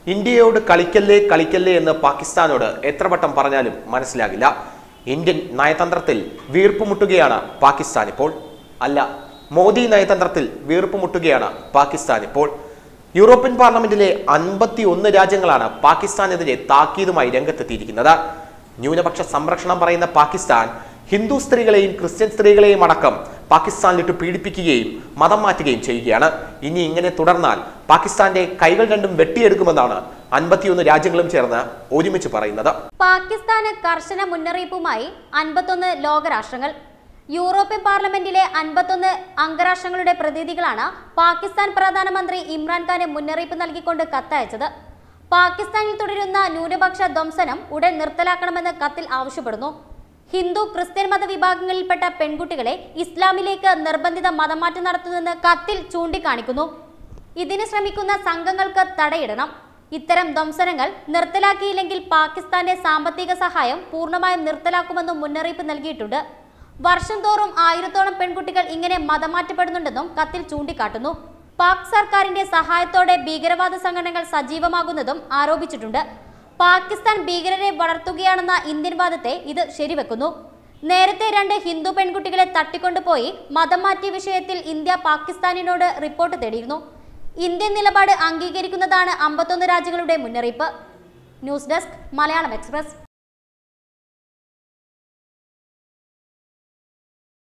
ഇന്ത്യയോട് കളിക്കല്ലേ കളിക്കല്ലേ എന്ന് പാകിസ്ഥാനോട് എത്ര വട്ടം പറഞ്ഞാലും മനസ്സിലാകില്ല ഇന്ത്യൻ നയതന്ത്രത്തിൽ വീർപ്പുമുട്ടുകയാണ് പാകിസ്ഥാൻ ഇപ്പോൾ അല്ല മോദി നയതന്ത്രത്തിൽ വീർപ്പുമുട്ടുകയാണ് പാകിസ്ഥാൻ ഇപ്പോൾ യൂറോപ്യൻ പാർലമെന്റിലെ അൻപത്തി ഒന്ന് രാജ്യങ്ങളാണ് പാകിസ്ഥാനെതിരെ താക്കീതുമായി രംഗത്തെത്തിയിരിക്കുന്നത് ന്യൂനപക്ഷ സംരക്ഷണം പറയുന്ന പാകിസ്ഥാൻ ഹിന്ദു സ്ത്രീകളെയും ക്രിസ്ത്യൻ സ്ത്രീകളെയും അടക്കം പാകിസ്ഥാനിലിട്ട് പീഡിപ്പിക്കുകയും മതം മാറ്റുകയും ചെയ്യുകയാണ് ഇനി ഇങ്ങനെ തുടർന്നാൽ പാകിസ്ഥാന്റെ കൈകൾ രണ്ടും വെട്ടിയെടുക്കുമെന്നാണ് അൻപത്തിയൊന്ന് രാജ്യങ്ങളും ചേർന്ന് ഒരുമിച്ച് പറയുന്നത് പാകിസ്ഥാന് കർശന മുന്നറിയിപ്പുമായി അൻപത്തൊന്ന് ലോകരാഷ്ട്രങ്ങൾ യൂറോപ്യൻ പാർലമെന്റിലെ അൻപത്തൊന്ന് അംഗരാഷ്ട്രങ്ങളുടെ പ്രതിനിധികളാണ് പാകിസ്ഥാൻ പ്രധാനമന്ത്രി ഇമ്രാൻഖാന് മുന്നറിയിപ്പ് നൽകിക്കൊണ്ട് കത്തയച്ചത് പാകിസ്ഥാനിൽ തുടരുന്ന ന്യൂനപക്ഷ ധ്വംസനം ഉടൻ നിർത്തലാക്കണമെന്ന് കത്തിൽ ആവശ്യപ്പെടുന്നു ഹിന്ദു ക്രിസ്ത്യൻ മതവിഭാഗങ്ങളിൽപ്പെട്ട പെൺകുട്ടികളെ ഇസ്ലാമിലേക്ക് നിർബന്ധിത മതമാറ്റം നടത്തുന്നെന്ന് കത്തിൽ ചൂണ്ടിക്കാണിക്കുന്നു ഇതിന് ശ്രമിക്കുന്ന സംഘങ്ങൾക്ക് തടയിടണം ഇത്തരം ധ്വംസനങ്ങൾ നിർത്തലാക്കിയില്ലെങ്കിൽ പാകിസ്ഥാന്റെ സാമ്പത്തിക സഹായം പൂർണ്ണമായും നിർത്തലാക്കുമെന്നും മുന്നറിയിപ്പ് നൽകിയിട്ടുണ്ട് വർഷം തോറും ആയിരത്തോളം പെൺകുട്ടികൾ ഇങ്ങനെ മതമാറ്റപ്പെടുന്നുണ്ടെന്നും കത്തിൽ ചൂണ്ടിക്കാട്ടുന്നു പാക് സർക്കാരിന്റെ സഹായത്തോടെ ഭീകരവാദ സംഘടനകൾ സജീവമാകുന്നതും ആരോപിച്ചിട്ടുണ്ട് പാകിസ്ഥാൻ ഭീകരരെ വളർത്തുകയാണെന്ന ഇന്ത്യൻ വാദത്തെ ഇത് ശരിവെക്കുന്നു നേരത്തെ രണ്ട് ഹിന്ദു പെൺകുട്ടികളെ തട്ടിക്കൊണ്ടുപോയി മതം മാറ്റിയ വിഷയത്തിൽ ഇന്ത്യ പാകിസ്ഥാനിനോട് റിപ്പോർട്ട് തേടിയിരുന്നു ഇന്ത്യൻ നിലപാട് അംഗീകരിക്കുന്നതാണ് അമ്പത്തൊന്ന് രാജ്യങ്ങളുടെ മുന്നറിയിപ്പ് ന്യൂസ് ഡെസ്ക് മലയാളം എക്സ്പ്രസ്